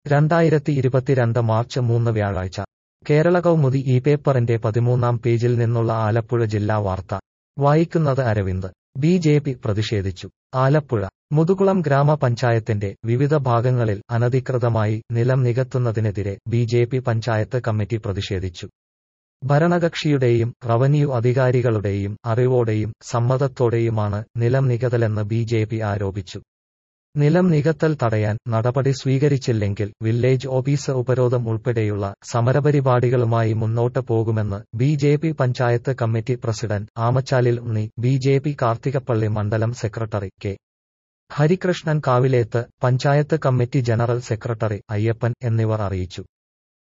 രണ്ടായിരത്തി ഇരുപത്തിരണ്ട് മാർച്ച് മൂന്ന് വ്യാഴാഴ്ച കേരള കൗമുദി ഈ പേപ്പറിന്റെ പതിമൂന്നാം പേജിൽ നിന്നുള്ള ആലപ്പുഴ ജില്ലാ വാർത്ത വായിക്കുന്നത് അരവിന്ദ് ബി ജെ പി പ്രതിഷേധിച്ചു ആലപ്പുഴ മുതുകുളം ഗ്രാമപഞ്ചായത്തിന്റെ വിവിധ ഭാഗങ്ങളിൽ അനധികൃതമായി നിലം നികത്തുന്നതിനെതിരെ B J P panchayat committee പ്രതിഷേധിച്ചു ഭരണകക്ഷിയുടെയും റവന്യൂ അധികാരികളുടെയും അറിവോടെയും സമ്മതത്തോടെയുമാണ് നിലം നികതലെന്ന് ബി ജെ പി ആരോപിച്ചു നിലം നികത്തൽ തടയാൻ നടപടി സ്വീകരിച്ചില്ലെങ്കിൽ വില്ലേജ് ഓഫീസ് ഉപരോധം ഉൾപ്പെടെയുള്ള സമരപരിപാടികളുമായി മുന്നോട്ട് പോകുമെന്ന് B J P panchayat committee president Amachalil Unni B J P Karthikappally മണ്ഡലം secretary K Harikrishnan Kavileth panchayat committee general secretary Ayyappan എന്നിവർ അറിയിച്ചു